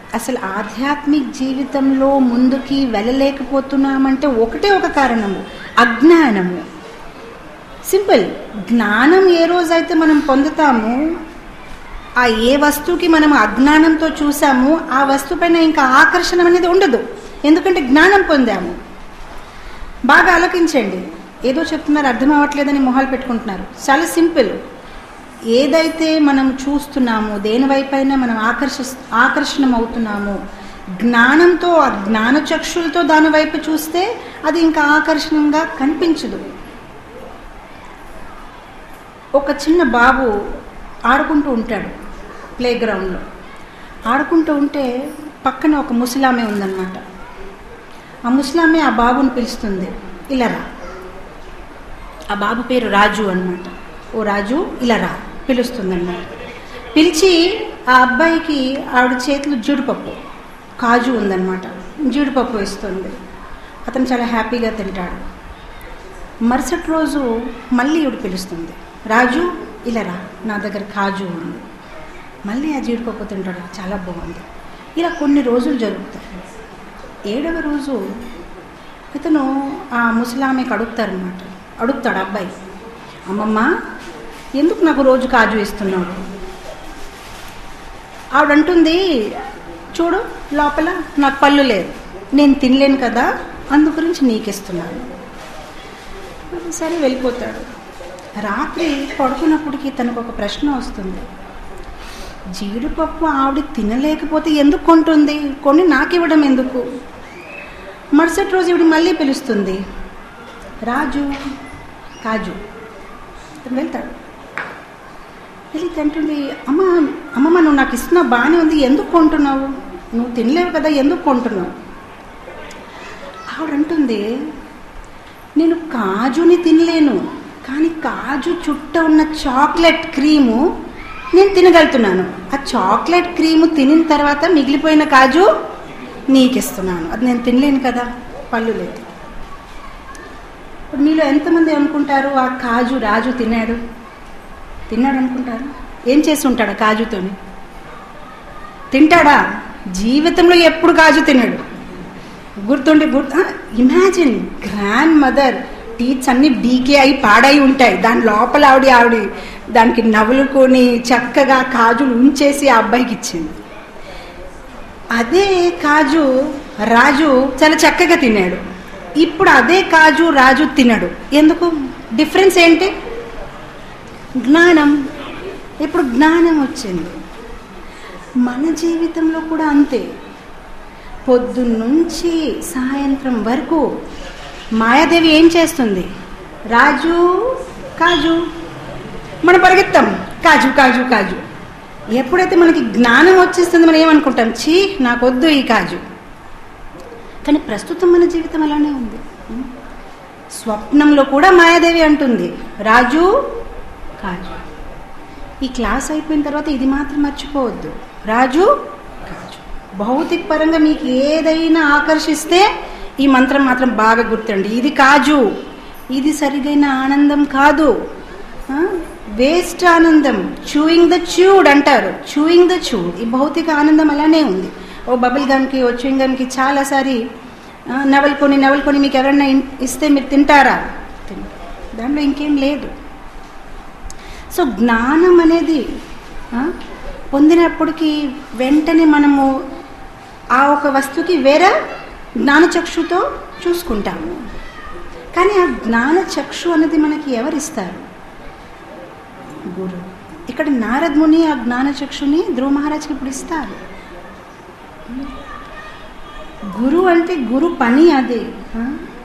అసలు ఆధ్యాత్మిక జీవితంలో ముందుకి వెళ్ళలేకపోతున్నామంటే ఒకటే ఒక కారణము అజ్ఞానము సింపుల్ జ్ఞానం ఏ రోజైతే మనం పొందుతామో ఆ ఏ వస్తువుకి మనం అజ్ఞానంతో చూసామో ఆ వస్తువు పైన ఇంకా ఆకర్షణ అనేది ఉండదు ఎందుకంటే జ్ఞానం పొందాము బాగా ఆలోచించండి ఏదో చెప్తున్నారు అర్థం అవ్వట్లేదని మొహాలు పెట్టుకుంటున్నారు చాలా సింపుల్ ఏదైతే మనం చూస్తున్నామో దేని వైపైనా మనం ఆకర్ష ఆకర్షణం అవుతున్నామో జ్ఞానంతో ఆ జ్ఞాన చక్షులతో దాని వైపు చూస్తే అది ఇంకా ఆకర్షణంగా కనిపించదు ఒక చిన్న బాబు ఆడుకుంటూ ఉంటాడు ప్లే గ్రౌండ్లో ఆడుకుంటూ ఉంటే పక్కన ఒక ముసలామె ఉందన్నమాట ఆ ముసలామె ఆ బాబుని పిలుస్తుంది ఇలా రా ఆ బాబు పేరు రాజు అన్నమాట ఓ రాజు ఇలా రా పిలుస్తుంది అన్నమాట పిలిచి ఆ అబ్బాయికి ఆవిడ చేతిలో జీడిపప్పు కాజు ఉందన్నమాట జీడిపప్పు ఇస్తుంది అతను చాలా హ్యాపీగా తింటాడు మరుసటి రోజు మళ్ళీ ఈవిడ పిలుస్తుంది రాజు ఇలా రా నా దగ్గర కాజు ఉంది మళ్ళీ ఆ జీడిపప్పు తింటాడు చాలా బాగుంది ఇలా కొన్ని రోజులు జరుగుతాయి ఏడవ రోజు ఇతను ఆ ముసలామెకి అడుగుతారనమాట అడుగుతాడు అబ్బాయి అమ్మమ్మ ఎందుకు నాకు రోజు కాజు ఇస్తున్నావు ఆవిడంటుంది చూడు లోపల నాకు పళ్ళు లేదు నేను తినలేను కదా అందు గురించి నీకు ఇస్తున్నాను సరే వెళ్ళిపోతాడు రాత్రి పడుకున్నప్పటికీ తనకు ఒక ప్రశ్న వస్తుంది జీడిపప్పు ఆవిడ తినలేకపోతే ఎందుకు కొంటుంది కొని నాకు ఇవ్వడం ఎందుకు మరుసటి రోజు ఇవిడ మళ్ళీ పిలుస్తుంది రాజు కాజు అతను వెళ్తాడు వెళ్ళి తింటుంది అమ్మ అమ్మమ్మ నువ్వు నాకు ఇస్తున్నావు బాగానే ఉంది ఎందుకు కొంటున్నావు నువ్వు తినలేవు కదా ఎందుకు కొంటున్నావు ఆవిడ అంటుంది నేను కాజుని తినలేను కానీ కాజు చుట్ట ఉన్న చాక్లెట్ క్రీము నేను తినగలుగుతున్నాను ఆ చాక్లెట్ క్రీము తినిన తర్వాత మిగిలిపోయిన కాజు నీకు ఇస్తున్నాను అది నేను తినలేను కదా పళ్ళు లేదు ఇప్పుడు మీలో ఎంతమంది అనుకుంటారు ఆ కాజు రాజు తిన్నాడు తిన్నాడు అనుకుంటారు ఏం చేసి ఉంటాడు ఆ కాజుతోని తింటాడా జీవితంలో ఎప్పుడు కాజు తినడు గుర్తుండి గుర్తు ఇమాజిన్ గ్రాండ్ మదర్ టీత్స్ అన్ని డీకే అయి పాడై ఉంటాయి దాని లోపల ఆవిడ ఆవిడ దానికి నవ్వులుకొని చక్కగా కాజులు ఉంచేసి ఆ అబ్బాయికి ఇచ్చింది అదే కాజు రాజు చాలా చక్కగా తిన్నాడు ఇప్పుడు అదే కాజు రాజు తినడు ఎందుకు డిఫరెన్స్ ఏంటి జ్ఞానం ఇప్పుడు జ్ఞానం వచ్చింది మన జీవితంలో కూడా అంతే పొద్దున్నుంచి సాయంత్రం వరకు మాయాదేవి ఏం చేస్తుంది రాజు కాజు మనం పరిగెత్తాం కాజు కాజు కాజు ఎప్పుడైతే మనకి జ్ఞానం వచ్చేస్తుంది మనం ఏమనుకుంటాం చీ నాకొద్దు ఈ కాజు కానీ ప్రస్తుతం మన జీవితం అలానే ఉంది స్వప్నంలో కూడా మాయాదేవి అంటుంది రాజు కాజు ఈ క్లాస్ అయిపోయిన తర్వాత ఇది మాత్రం మర్చిపోవద్దు రాజు కాజు భౌతిక పరంగా మీకు ఏదైనా ఆకర్షిస్తే ఈ మంత్రం మాత్రం బాగా గుర్తండి ఇది కాజు ఇది సరిగైన ఆనందం కాదు వేస్ట్ ఆనందం చూయింగ్ ద చూడ్ అంటారు చూయింగ్ ద చూడ్ ఈ భౌతిక ఆనందం అలానే ఉంది ఓ బబుల్ గమ్కి ఓ చూయింగ్ గమ్కి చాలాసారి నవలుకొని నవలుకొని మీకు ఎవరన్నా ఇస్తే మీరు తింటారా దాంట్లో ఇంకేం లేదు సో జ్ఞానం అనేది పొందినప్పటికీ వెంటనే మనము ఆ ఒక వస్తువుకి వేరే జ్ఞానచక్షుతో చూసుకుంటాము కానీ ఆ జ్ఞానచక్షు అనేది మనకి ఎవరిస్తారు గురు ఇక్కడ నారద్ ముని ఆ జ్ఞానచక్షుని ధ్రువ మహారాజ్కి ఇప్పుడు ఇస్తారు గురు అంటే గురు పని అదే